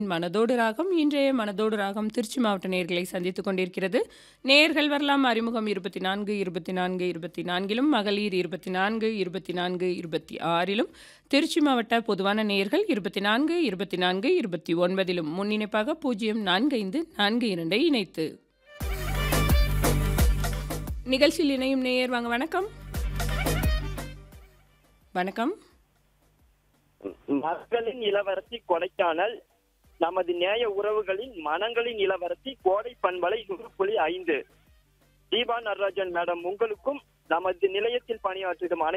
மனதோடு ராகம் இன்றைய மனதோடு ராகம் திருச்சி மாவட்ட நேயர்களை சந்தித்துக் கொண்டிருக்கிறது நேயர்கள் வரலாம் அறிமுகம் இருபத்தி நான்கு இருபத்தி நான்கு இருபத்தி நான்கிலும் மகளிர் இருபத்தி நான்கு இருபத்தி நான்கு இருபத்தி ஆறிலும் திருச்சி மாவட்ட பொதுவான நேயர்கள் இருபத்தி நான்கு இருபத்தி நான்கு இருபத்தி ஒன்பதிலும் முன்னிணைப்பாக பூஜ்ஜியம் நான்கு ஐந்து நான்கு இரண்டை இணைத்து நிகழ்ச்சியில் இணையும் நேயர் வாங்க வணக்கம் வணக்கம் மகளின் இளவரசி கொடைக்கானல் நமது நேய உறவுகளின் மனங்களின் இளவரசி கோடை பண்பலை நூறு புள்ளி ஐந்து தீபா நடராஜன் மேடம் உங்களுக்கும் நமது நிலையத்தில் பணியாற்றிடும் அனை